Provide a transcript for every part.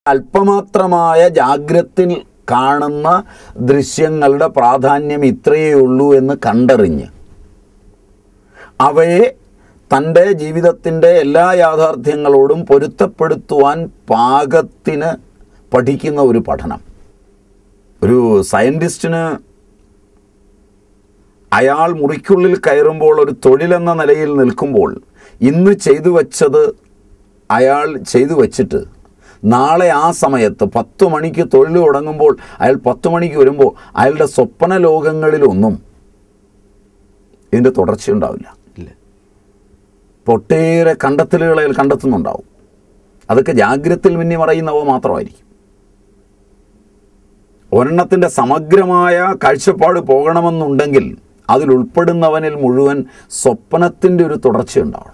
അല്പമാത്രമായ ജാഗ്രത്തിൽ കാണുന്ന ദൃശ്യങ്ങളുടെ പ്രാധാന്യം ഇത്രയേ ഉള്ളൂ എന്ന് കണ്ടറിഞ്ഞ് അവയെ തൻ്റെ ജീവിതത്തിൻ്റെ എല്ലാ യാഥാർത്ഥ്യങ്ങളോടും പൊരുത്തപ്പെടുത്തുവാൻ പാകത്തിന് പഠിക്കുന്ന ഒരു പഠനം ഒരു സയൻറ്റിസ്റ്റിന് അയാൾ മുറിക്കുള്ളിൽ കയറുമ്പോൾ ഒരു തൊഴിലെന്ന നിലയിൽ നിൽക്കുമ്പോൾ ഇന്ന് ചെയ്തു വച്ചത് അയാൾ ചെയ്തു വച്ചിട്ട് നാളെ ആ സമയത്ത് പത്ത് മണിക്ക് തൊഴിൽ തുടങ്ങുമ്പോൾ അയാൾ പത്ത് മണിക്ക് വരുമ്പോൾ അയാളുടെ സ്വപ്ന ലോകങ്ങളിലൊന്നും ഇതിൻ്റെ തുടർച്ചയുണ്ടാവില്ല ഇല്ല ഇപ്പോൾ ഒട്ടേറെ കണ്ടെത്തലുകൾ അയാൾ കണ്ടെത്തുന്നുണ്ടാവും അതൊക്കെ ജാഗ്രത്തിൽ മിന്നി മറയുന്നവ മാത്രമായിരിക്കും ഒരെണ്ണത്തിൻ്റെ സമഗ്രമായ കാഴ്ചപ്പാട് പോകണമെന്നുണ്ടെങ്കിൽ അതിൽ ഉൾപ്പെടുന്നവനിൽ മുഴുവൻ സ്വപ്നത്തിൻ്റെ ഒരു തുടർച്ചയുണ്ടാവണം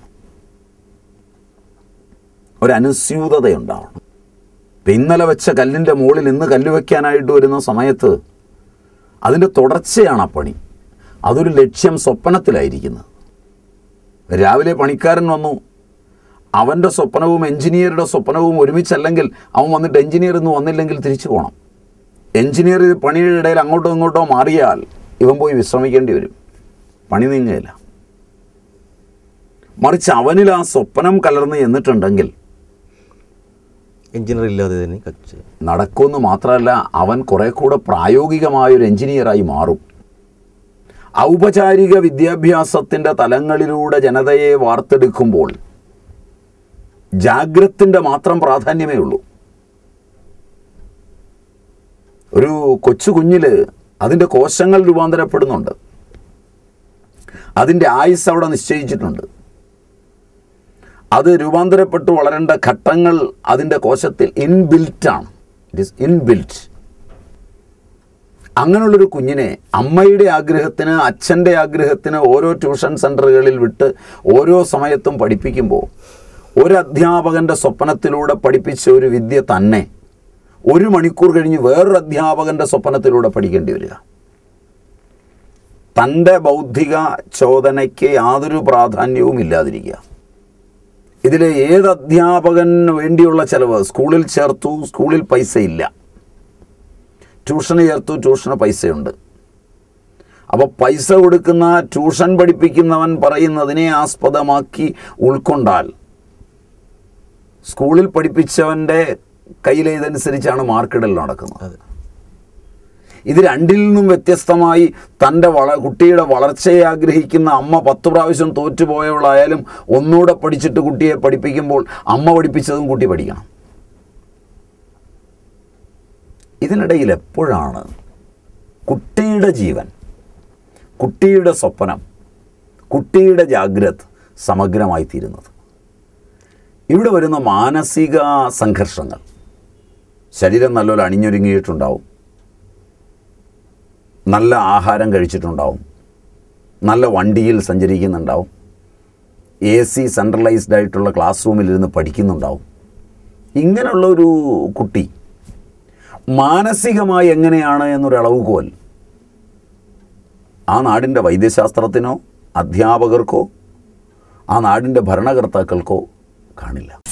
ഒരു അനുസ്യൂതതയുണ്ടാവണം ഇപ്പം ഇന്നലെ വെച്ച കല്ലിൻ്റെ മുകളിൽ ഇന്ന് കല്ല് വയ്ക്കാനായിട്ട് വരുന്ന സമയത്ത് അതിൻ്റെ തുടർച്ചയാണ് ആ പണി അതൊരു ലക്ഷ്യം സ്വപ്നത്തിലായിരിക്കുന്നത് രാവിലെ പണിക്കാരൻ വന്നു അവൻ്റെ സ്വപ്നവും എഞ്ചിനീയറുടെ സ്വപ്നവും ഒരുമിച്ചല്ലെങ്കിൽ അവൻ വന്നിട്ട് എഞ്ചിനീയർ ഇന്ന് വന്നില്ലെങ്കിൽ തിരിച്ചു പോകണം എഞ്ചിനീയർ ഇത് പണിയുടെ ഇടയിൽ അങ്ങോട്ടോ ഇങ്ങോട്ടോ മാറിയാൽ ഇവൻ പോയി വിശ്രമിക്കേണ്ടി വരും പണി നീങ്ങുകയില്ല മറിച്ച് അവനിൽ ആ സ്വപ്നം കലർന്ന് ചെന്നിട്ടുണ്ടെങ്കിൽ എഞ്ചിനീയർ ഇല്ലാതെ തന്നെ കച്ച് നടക്കുമെന്ന് മാത്രമല്ല അവൻ കുറെ കൂടെ പ്രായോഗികമായൊരു എഞ്ചിനീയറായി മാറും ഔപചാരിക വിദ്യാഭ്യാസത്തിൻ്റെ തലങ്ങളിലൂടെ ജനതയെ വാർത്തെടുക്കുമ്പോൾ ജാഗ്രത്തിൻ്റെ മാത്രം പ്രാധാന്യമേ ഉള്ളൂ ഒരു കൊച്ചു കുഞ്ഞിൽ അതിൻ്റെ കോശങ്ങൾ രൂപാന്തരപ്പെടുന്നുണ്ട് അതിൻ്റെ ആയുസ് അവിടെ നിശ്ചയിച്ചിട്ടുണ്ട് അത് രൂപാന്തരപ്പെട്ട് വളരേണ്ട ഘട്ടങ്ങൾ അതിൻ്റെ കോശത്തിൽ ഇൻബിൽറ്റാണ് ഇറ്റ് ഇസ് ഇൻബിൽറ്റ് അങ്ങനെയുള്ളൊരു കുഞ്ഞിനെ അമ്മയുടെ ആഗ്രഹത്തിന് അച്ഛൻ്റെ ആഗ്രഹത്തിന് ഓരോ ട്യൂഷൻ സെൻ്ററുകളിൽ വിട്ട് ഓരോ സമയത്തും പഠിപ്പിക്കുമ്പോൾ ഒരു അധ്യാപകൻ്റെ സ്വപ്നത്തിലൂടെ പഠിപ്പിച്ച ഒരു വിദ്യ തന്നെ ഒരു മണിക്കൂർ കഴിഞ്ഞ് വേറൊരു അധ്യാപകൻ്റെ സ്വപ്നത്തിലൂടെ പഠിക്കേണ്ടി വരിക തൻ്റെ ബൗദ്ധിക ചോദനയ്ക്ക് യാതൊരു പ്രാധാന്യവും ഇല്ലാതിരിക്കുക ഇതിൽ ഏത് അധ്യാപകന് വേണ്ടിയുള്ള ചിലവ് സ്കൂളിൽ ചേർത്തു സ്കൂളിൽ പൈസ ഇല്ല ട്യൂഷന് ചേർത്തു ട്യൂഷന് പൈസയുണ്ട് അപ്പോൾ പൈസ കൊടുക്കുന്ന ട്യൂഷൻ പഠിപ്പിക്കുന്നവൻ പറയുന്നതിനെ ആസ്പദമാക്കി ഉൾക്കൊണ്ടാൽ സ്കൂളിൽ പഠിപ്പിച്ചവൻ്റെ കയ്യിലെ ഇതനുസരിച്ചാണ് മാർക്കിടൽ നടക്കുന്നത് അതെ ഇത് രണ്ടിൽ നിന്നും വ്യത്യസ്തമായി തൻ്റെ വള കുട്ടിയുടെ വളർച്ചയെ ആഗ്രഹിക്കുന്ന അമ്മ പത്ത് പ്രാവശ്യം തോറ്റുപോയവളായാലും ഒന്നുകൂടെ പഠിച്ചിട്ട് കുട്ടിയെ പഠിപ്പിക്കുമ്പോൾ അമ്മ പഠിപ്പിച്ചതും കുട്ടി പഠിക്കണം ഇതിനിടയിൽ എപ്പോഴാണ് കുട്ടിയുടെ ജീവൻ കുട്ടിയുടെ സ്വപ്നം കുട്ടിയുടെ ജാഗ്രത് സമഗ്രമായി തീരുന്നത് ഇവിടെ വരുന്ന മാനസിക സംഘർഷങ്ങൾ ശരീരം നല്ലപോലെ അണിഞ്ഞൊരുങ്ങിയിട്ടുണ്ടാവും നല്ല ആഹാരം കഴിച്ചിട്ടുണ്ടാവും നല്ല വണ്ടിയിൽ സഞ്ചരിക്കുന്നുണ്ടാവും എ സി സെൻട്രലൈസ്ഡ് ആയിട്ടുള്ള ക്ലാസ് റൂമിലിരുന്ന് പഠിക്കുന്നുണ്ടാവും ഇങ്ങനെയുള്ള ഒരു കുട്ടി മാനസികമായി എങ്ങനെയാണ് എന്നൊരു അളവുകോൽ ആ നാടിൻ്റെ വൈദ്യശാസ്ത്രത്തിനോ അധ്യാപകർക്കോ ആ നാടിൻ്റെ ഭരണകർത്താക്കൾക്കോ കാണില്ല